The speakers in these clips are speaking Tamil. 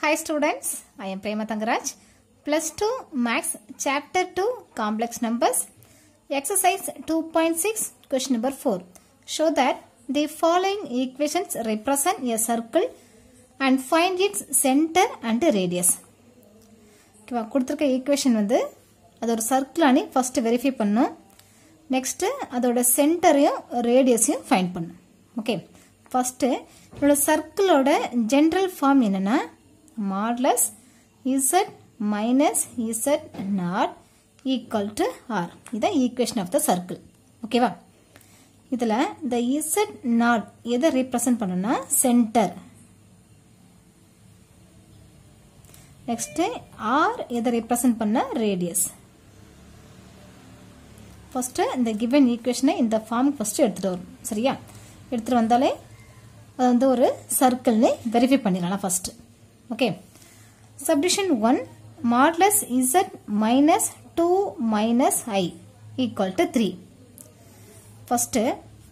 Hi students, I am Prema Tangaraj. Plus 2 Max Chapter 2 Complex Numbers. Exercise 2.6 Question number 4. Show that the following equations represent a circle and find its center and radius. ஓகேவா கொடுத்துருக்க ஈக்குவேஷன் வந்து அது ஒரு சர்க்கிளானி ஃபர்ஸ்ட் வெரிஃபை பண்ணும் நெக்ஸ்ட்டு அதோட சென்டரையும் ரேடியஸையும் ஃபைண்ட் பண்ணும் ஓகே ஃபஸ்ட்டு இதோட சர்க்கிளோட ஜென்ரல் ஃபார்ம் என்னென்னா modulus z minus z nought equal to r இதான் ஈக்குவேஷன் ஆஃப் த சர்க்கிள் ஓகேவா இதில் இந்த இசட் நாட் எதை ரீப்ரசன்ட் பண்ணுன்னா சென்டர் நெக்ஸ்ட்டு ஆர் எதை ரெப்ரசன்ட் பண்ண ரேடியஸ் ஃபஸ்ட்டு இந்த கிவன் ஈக்குவேஷனை இந்த ஃபார்ம் ஃபஸ்ட்டு எடுத்துகிட்டு வரும் சரியா எடுத்துகிட்டு வந்தாலே அது வந்து ஒரு சர்க்கிள்னு வெரிஃபை பண்ணிடலாம் first okay subdivision one modulus z minus two minus i equal to three first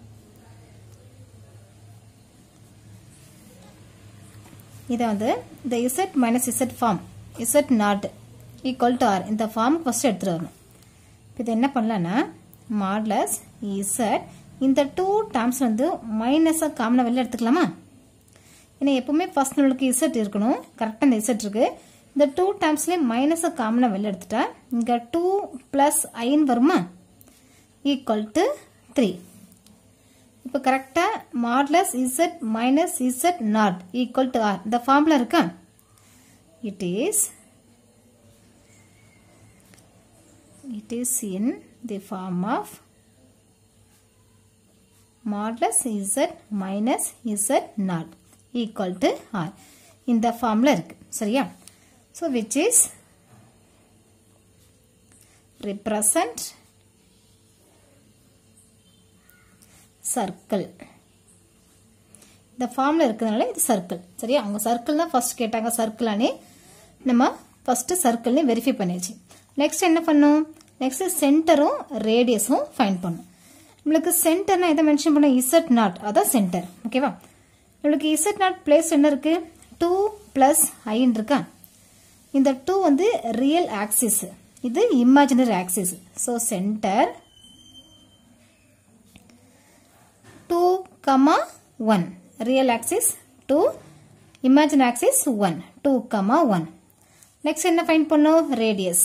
இதை வந்து இந்த z minus z form z nought equal to r இந்த ஃபார்முக்கு ஃபஸ்ட்டு எடுத்துகிட்டு வரணும் இப்போ இது என்ன பண்ணலான்னா மாட்லஸ் இசட் இந்த டூ டேர்ம்ஸ் வந்து மைனஸாக காமனாக வெளில எடுத்துக்கலாமா ஏன்னா எப்பவுமே ஃபர்ஸ்ட் நம்மளுக்கு இசட் இருக்கணும் கரெக்டாக இந்த இசட் இருக்கு இந்த டூ டேர்ம்ஸ்லேயே மைனஸாக காமனாக வெளில எடுத்துட்டா இங்கே டூ ப்ளஸ் ஐன்னு வருமா ஈக்குவல் டு த்ரீ இப்போ கரெக்டாக modulus z minus z nought equal to r இந்த ஃபார்முலா இருக்கா it is it is in the form of modulus z minus z naught equal to r இந்த ஃபார்ம்ல இருக்கு சரியா so which is represent circle இந்த ஃபார்ம்ல இருக்கிறதுனால இது சர்க்கிள் சரியா அவங்க சர்க்கிள் தான் ஃபர்ஸ்ட் கேட்டாங்க சர்க்கிளானே நம்ம ஃபர்ஸ்ட் சர்க்கிள்னு வெரிஃபை பண்ணியாச்சு நெக்ஸ்ட் என்ன பண்ணும் நெக்ஸ்ட் சென்டரும் ரேடியஸும் ஃபைண்ட் பண்ணும் நம்மளுக்கு சென்டர்னா எதை மென்ஷன் பண்ண இசட் நாட் அதான் சென்டர் ஓகேவா நம்மளுக்கு இசட் நாட் பிளேஸ் என்ன இருக்கு டூ பிளஸ் ஐன்னு இருக்கா இந்த டூ வந்து ரியல் ஆக்சிஸ் இது imaginary axis so centre two comma one real axis two imagine axis one two comma one next என்ன ஃபைண்ட் பண்ணும் ரேடியஸ்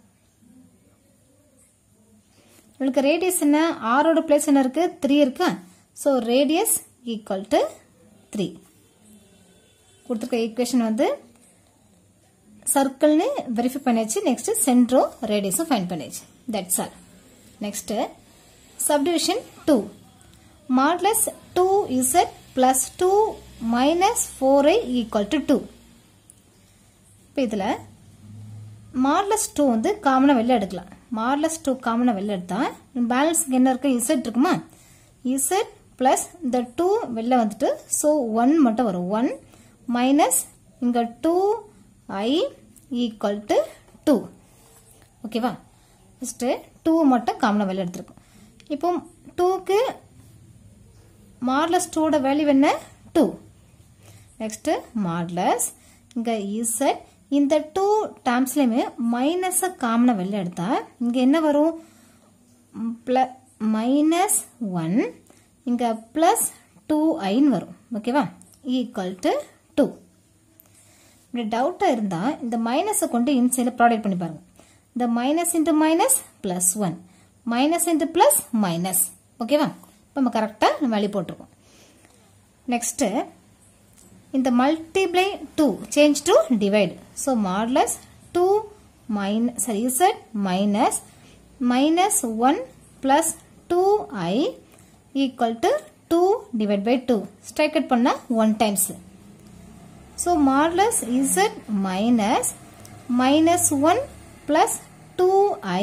உங்களுக்கு ரேடியஸ் என்ன ஆரோட பிளேஸ் என்ன இருக்கு த்ரீ இருக்கா so radius equal to three கொடுத்துருக்க ஈக்குவேஷன் வந்து சர்க்கிள்னு வெரிஃபை பண்ணியாச்சு நெக்ஸ்ட் சென்ட்ரோ ரேடியஸும் ஃபைன் பண்ணியாச்சு that's all next subdivision two modulus two z plus two minus four i equal to two இப்போ இதில் மாட்லஸ் டூ வந்து காமனாக வெளில எடுக்கலாம் மார்லஸ் டூ காமனாக வெளில எடுத்தா பேலன்ஸுக்கு என்ன இருக்கு இசட் இருக்குமா இசட் பிளஸ் இந்த டூ வெளில வந்துட்டு ஸோ ஒன் மட்டும் வரும் ஒன் மைனஸ் இங்கே two i equal to two ஓகேவா ஃபஸ்ட்டு டூ மட்டும் காமனாக வெளில எடுத்துருக்கோம் இப்போ டூக்கு மார்லஸ் டூவோட வேல்யூ என்ன டூ நெக்ஸ்ட்டு மார்லஸ் இங்கே இசட் இந்த டூ டேர்ம்ஸ்லையுமே மைனஸை காமனாக வெளில எடுத்தா இங்கே என்ன வரும் ப்ள மைனஸ் ஒன் இங்கே ப்ளஸ் டூ ஐன்னு வரும் ஓகேவா ஈக்குவல் டு டூ இப்படி டவுட்டாக இருந்தால் இந்த மைனஸை கொண்டு இன்சைடில் ப்ராடக்ட் பண்ணி பாருங்க இந்த minus into minus plus one minus into plus minus ஓகேவா இப்போ நம்ம கரெக்டாக வேல்யூ போட்டிருக்கோம் நெக்ஸ்ட்டு இந்த multiply 2 change to divide so modulus 2 minus sorry z minus minus 1 plus 2i equal to 2 divided by 2 strike it பண்ணா 1 times so modulus z minus minus 1 plus 2i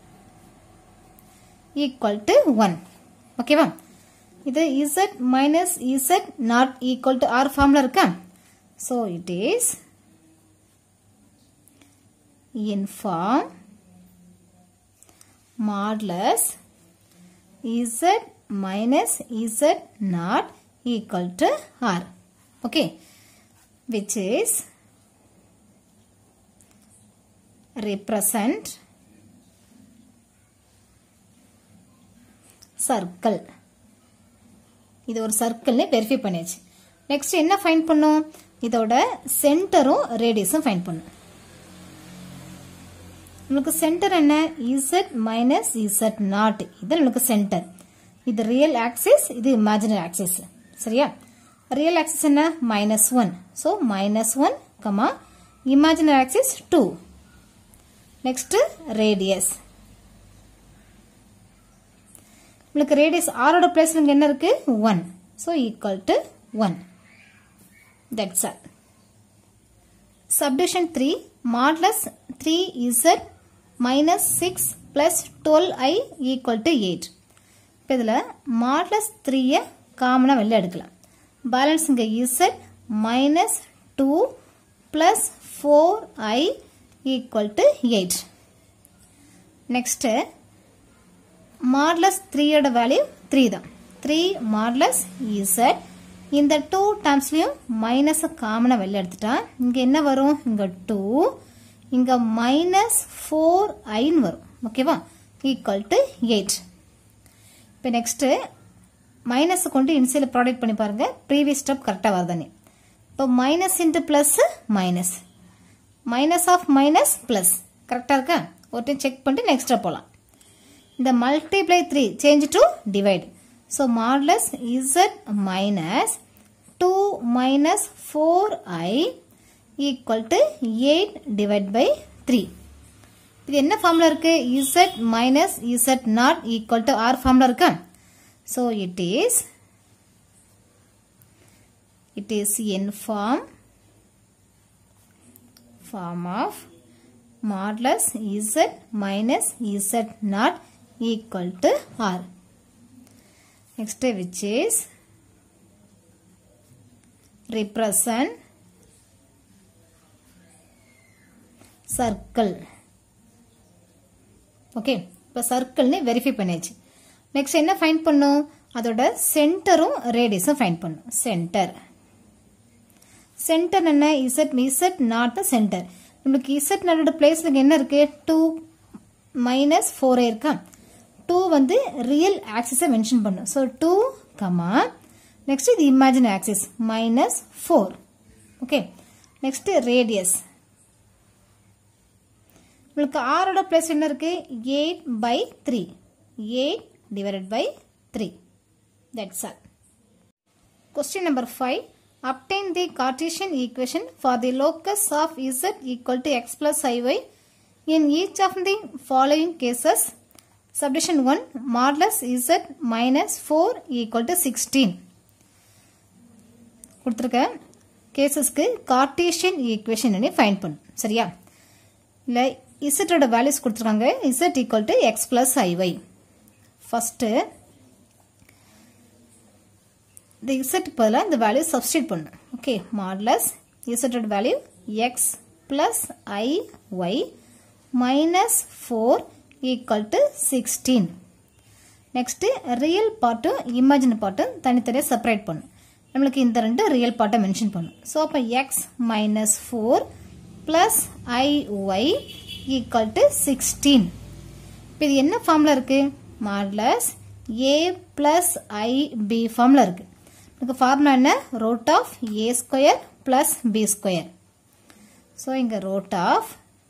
equal to 1 ஓகேவா இது z minus z not equal to r formula இருக்கா so it is in form modulus z minus z not equal to r okay which is represent circle இது ஒரு சர்க்கிள்னு வெரிஃபை பண்ணியாச்சு நெக்ஸ்ட் என்ன ஃபைன் பண்ணும் இதோட சென்டரும் ரேடியஸும் ஃபைன் பண்ணும் நமக்கு சென்டர் என்ன இசட் மைனஸ் இசட் நாட் இது நமக்கு சென்டர் இது ரியல் ஆக்சிஸ் இது இமேஜினரி ஆக்சிஸ் சரியா ரியல் ஆக்சிஸ் என்ன minus one so minus one comma imaginary axis two next radius உங்களுக்கு ரேடியஸ் ஆரோட பிளேஸ்ல இங்க என்ன இருக்கு one so equal to one that's all subdivision three modulus three z minus six plus twelve i equal to eight இப்போ இதில் மாட்லஸ் த்ரீயை காமனாக வெளில எடுக்கலாம் பேலன்ஸ் இங்கே z minus two plus four i equal to eight next modulus த்ரீயோட வேல்யூ த்ரீ தான் த்ரீ மாட்லஸ் இசட் இந்த டூ டேர்ம்ஸ்லையும் மைனஸை காமனாக வெளில எடுத்துட்டா இங்கே என்ன வரும் இங்கே டூ இங்கே மைனஸ் ஃபோர் ஐன்னு வரும் ஓகேவா ஈக்குவல் டு எயிட் இப்போ நெக்ஸ்ட்டு மைனஸை கொண்டு இன்சியில் ப்ராடக்ட் பண்ணி பாருங்கள் ப்ரீவியஸ் ஸ்டெப் கரெக்டாக வருதானே இப்போ minus into plus minus minus of minus plus கரெக்டாக இருக்கா ஒரு டைம் செக் பண்ணிட்டு நெக்ஸ்ட் ஸ்டெப் போகலாம் இந்த multiply three change to divide so modulus z minus two minus four i equal to eight divide by three இது என்ன ஃபார்முலா இருக்கு z minus z nought equal to r formula இருக்கா so it is it is in form form of modulus z minus z not equal to r next which is represent circle okay இப்போ சர்க்கிள்னு வெரிஃபை பண்ணியாச்சு நெக்ஸ்ட் என்ன ஃபைண்ட் பண்ணும் அதோட சென்டரும் ரேடியஸும் ஃபைண்ட் பண்ணும் சென்டர் சென்டர் என்ன z z nought the centre நம்மளுக்கு இசட் நாட்டோட பிளேஸ்ல என்ன இருக்கு டூ மைனஸ் ஃபோரே இருக்கா டூ வந்து ரியல் ஆக்சிஸை மென்ஷன் பண்ணும் ஸோ டூ கமா நெக்ஸ்ட் இது imagine axis minus four okay next radius உங்களுக்கு ஆரோட பிளேஸ் என்ன இருக்கு eight by three eight divided by three that's all question number five obtain the Cartesian equation for the locus of z equal to x plus iy in each of the following cases. Subdivision 1 modulus z minus 4 equal to 16. கொடுத்துருக்க கேசஸ்க்கு கார்டீஷியன் ஈக்குவேஷன் ஃபைன் பண்ணும் சரியா இல்லை இசட்டோட வேல்யூஸ் கொடுத்துருக்காங்க z equal to x plus i y first இந்த இசட் பதிலாக இந்த வேல்யூ சப்ஸ்டியூட் பண்ணும் ஓகே மாடலஸ் இசட்டோட value x plus i y minus four equal to sixteen next real பார்ட்டும் இமேஜின் பார்ட்டும் தனித்தனியாக செப்பரேட் பண்ணும் நம்மளுக்கு இந்த ரெண்டு ரியல் பார்ட்டை மென்ஷன் பண்ணும் ஸோ அப்போ x minus four plus i y equal to sixteen இப்போ இது என்ன ஃபார்மில் இருக்குது modulus a plus i b ஃபார்மில் இருக்குது இதுக்கு ஃபார்முலா என்ன root of a square plus b square so இங்கே root of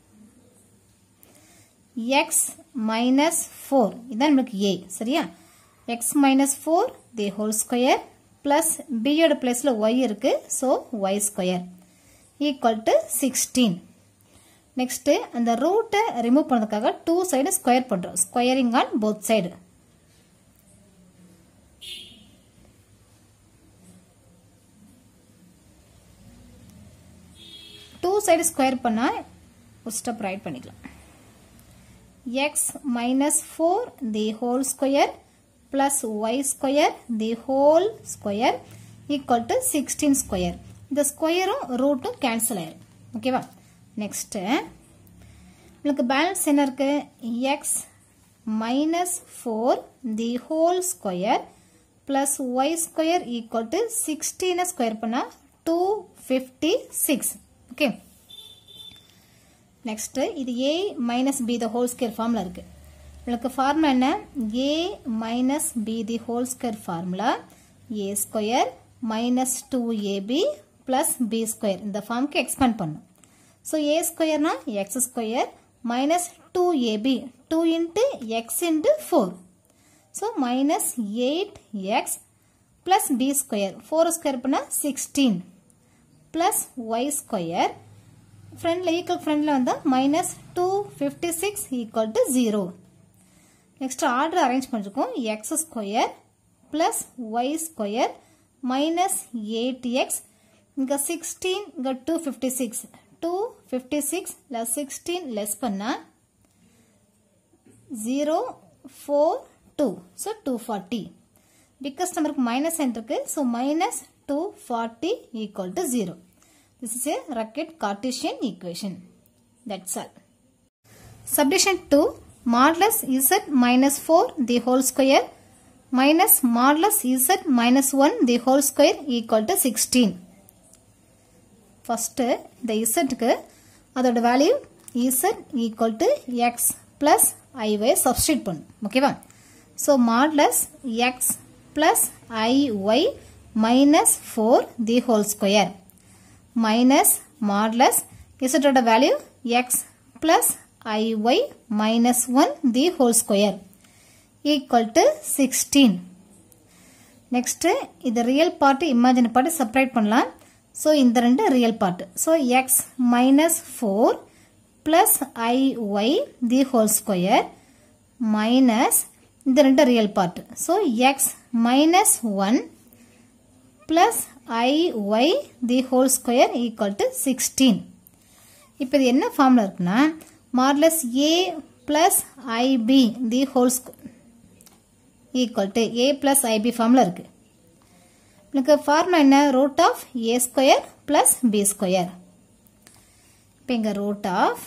x minus four இதுதான் நம்மளுக்கு ஏ சரியா x minus four the whole square plus பியோட பிளேஸில் ஒய் இருக்கு so y square equal to sixteen next அந்த ரூட்டை ரிமூவ் பண்ணதுக்காக டூ சைடு ஸ்கொயர் பண்ணுறோம் squaring on both side two side square பண்ணால் ஒரு ஸ்டெப் ரைட் பண்ணிக்கலாம் x minus four the whole square plus y square the whole square equal to sixteen square இந்த ஸ்கொயரும் ரூட்டும் கேன்சல் ஆயிரும் ஓகேவா நெக்ஸ்ட்டு உங்களுக்கு பேலன்ஸ் என்ன இருக்கு x minus four the whole square plus y square equal to சிக்ஸ்டீனை ஸ்கொயர் பண்ணால் two fifty six okay next இது a minus b the whole square formula இருக்கு உங்களுக்கு ஃபார்முலா என்ன a minus b the whole square formula a square minus two a b plus b square இந்த ஃபார்முக்கு எக்ஸ்பேண்ட் பண்ணும் ஸோ ஏ ஸ்கொயர்னா x square minus two a b two into x into four so minus eight x plus b square four square பண்ணால் சிக்ஸ்டீன் பிளஸ் ஒய் ஸ்கொயர் ஃப்ரெண்டில் ஈக்குவல் ஃப்ரெண்டில் வந்தால் minus two fifty six equal to zero next order arrange பண்ணிருக்கோம் x square plus y square minus eight x இங்கே சிக்ஸ்டீன் இங்கே two fifty six two fifty six plus sixteen less பண்ணால் zero four two so two forty biggest நம்பருக்கு மைனஸ் இருக்கு so minus two forty equal to zero this is a required Cartesian equation that's all subdivision two modulus z minus four the whole square minus modulus z minus one the whole square equal to sixteen first இந்த இசட்டுக்கு அதோட value z equal to x plus ஐவை சப்ஸ்டியூட் பண்ணும் ஓகேவா so modulus x plus i y minus four the whole square minus modulus இசட்டோட value x plus i y minus one the whole square equal to sixteen next இது real part imagine part separate பண்ணலாம் ஸோ இந்த ரெண்டு real part so x minus four plus i y the whole square minus இந்த ரெண்டு real part so x minus one plus i y the whole square equal to sixteen இப்போ இது என்ன ஃபார்மில் இருக்குன்னா modulus a plus i b the whole equal to a plus i b ஃபார்மில் இருக்குது எனக்கு ஃபார்முலா என்ன root of a square plus b square இப்போ இங்கே ரூட் ஆஃப்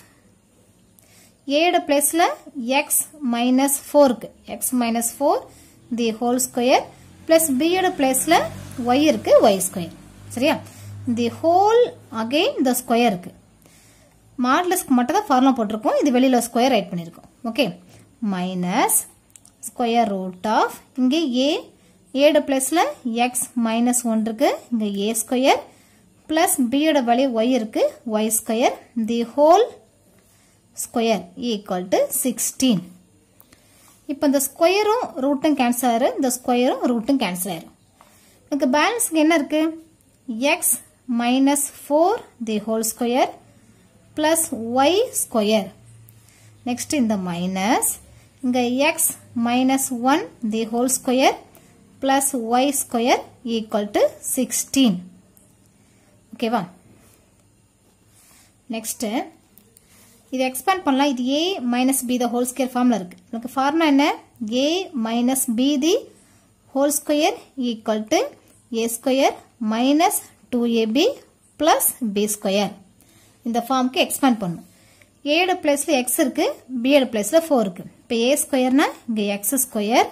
ஏட பிளேஸில் எக்ஸ் மைனஸ் ஃபோருக்கு x minus four the whole square plus பியோட பிளேஸில் ஒய் இருக்கு ஒய் ஸ்கொயர் சரியா the whole again the square இருக்கு மாடலஸ்க்கு மட்டும் தான் ஃபார்முலா போட்டிருக்கோம் இது வெளியில் ஸ்கொயர் ரைட் பண்ணியிருக்கோம் okay minus square root of இங்கே ஏ ஏட பிளேஸில் எக்ஸ் மைனஸ் ஒன் இருக்கு இங்கே ஏ ஸ்கொயர் பிளஸ் பியோட வேல்யூ ஒய் இருக்கு y square the whole square equal to sixteen இப்போ இந்த ஸ்கொயரும் ரூட்டும் கேன்சல் ஆயிரும் இந்த ஸ்கொயரும் ரூட்டும் கேன்சல் ஆயிரும் எனக்கு பேலன்ஸுக்கு என்ன இருக்கு x minus four the whole square plus y square next இந்த மைனஸ் இங்கே x minus one the whole square plus y square equal to sixteen ஓகேவா நெக்ஸ்ட்டு இது எக்ஸ்பேண்ட் பண்ணலாம் இது a minus b the whole square ஃபார்மில் இருக்குது எனக்கு ஃபார்முலா என்ன a minus b the whole square equal to a square minus two a b plus b square இந்த ஃபார்முக்கு எக்ஸ்பேண்ட் பண்ணும் ஏட பிளேஸில் எக்ஸ் இருக்குது பியோட பிளேஸில் ஃபோர் இருக்குது இப்போ ஏ ஸ்கொயர்னா இங்கே x square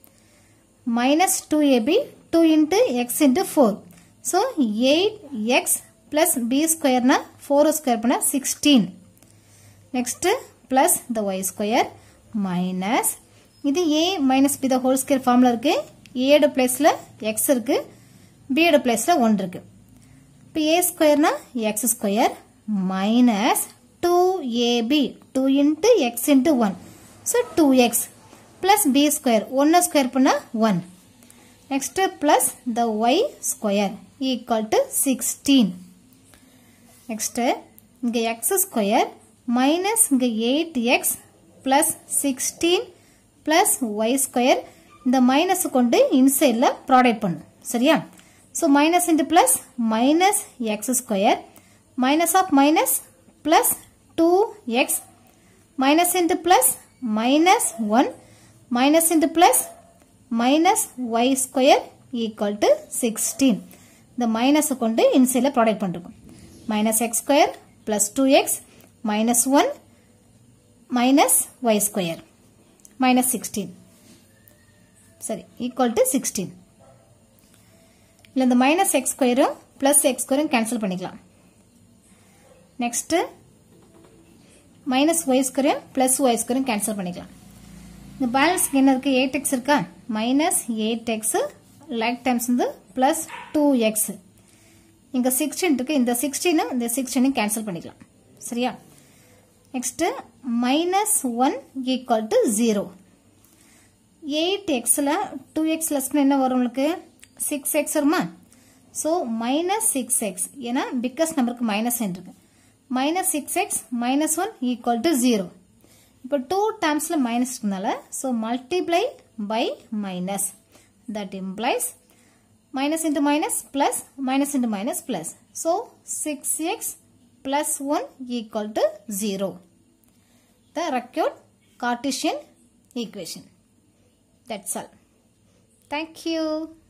minus two a b two into x into four so eight x plus b ஸ்கொயர்னா ஃபோர் ஸ்கொயர் பண்ணால் sixteen next plus the y square minus இது a minus b the whole square ஃபார்மில் இருக்கு ஏட பிளேஸில் எக்ஸ் இருக்கு பியோட பிளேஸில் ஒன் இருக்கு இப்போ ஏ ஸ்கொயர்னா x square minus two a b two into x into one so two x plus b square ஒன்று ஸ்கொயர் பண்ணால் one next plus the y square equal to sixteen next இங்கே எக்ஸ் ஸ்கொயர் மைனஸ் இங்கே eight x plus sixteen plus y square இந்த மைனஸ் கொண்டு இன்சைடில் ப்ராடக்ட் பண்ணும் சரியா so minus into plus minus x square minus of minus plus two x minus into plus minus one minus into plus minus y square equal to sixteen இந்த மைனஸ் கொண்டு இன்சைடில் ப்ராடக்ட் பண்ணிருக்கோம் minus x square plus two x minus 1 minus y square minus 16 சரி equal to 16 இல்லை இந்த minus x ஸ்கொயரும் plus x ஸ்கொயரும் கேன்சல் பண்ணிக்கலாம் நெக்ஸ்ட் மைனஸ் ஒய் ஸ்கொயரையும் ப்ளஸ் ஒய் ஸ்கொயரையும் கேன்சல் பண்ணிக்கலாம் இந்த பேலன்ஸ்க்கு என்ன இருக்குது எயிட் எக்ஸ் இருக்கா minus eight x like times வந்து ப்ளஸ் டூ எக்ஸ் இங்கே சிக்ஸ்டீன் இருக்குது இந்த சிக்ஸ்டீனும் இந்த சிக்ஸ்டீனும் கேன்சல் பண்ணிக்கலாம் சரியா next minus one equal to zero eight எக்ஸில் டூ எக்ஸ் லெஸ் என்ன வரும் உங்களுக்கு சிக்ஸ் எக்ஸ் வருமா ஸோ மைனஸ் சிக்ஸ் எக்ஸ் ஏன்னா பிக்கஸ்ட் நம்பருக்கு மைனஸ் இருக்கு minus six x minus one equal to zero இப்போ டூ டேர்ம்ஸில் மைனஸ் இருக்கனால so multiply by minus that implies minus into minus plus minus into minus plus. So 6x plus 1 equal to 0. The required Cartesian equation. That's all. Thank you.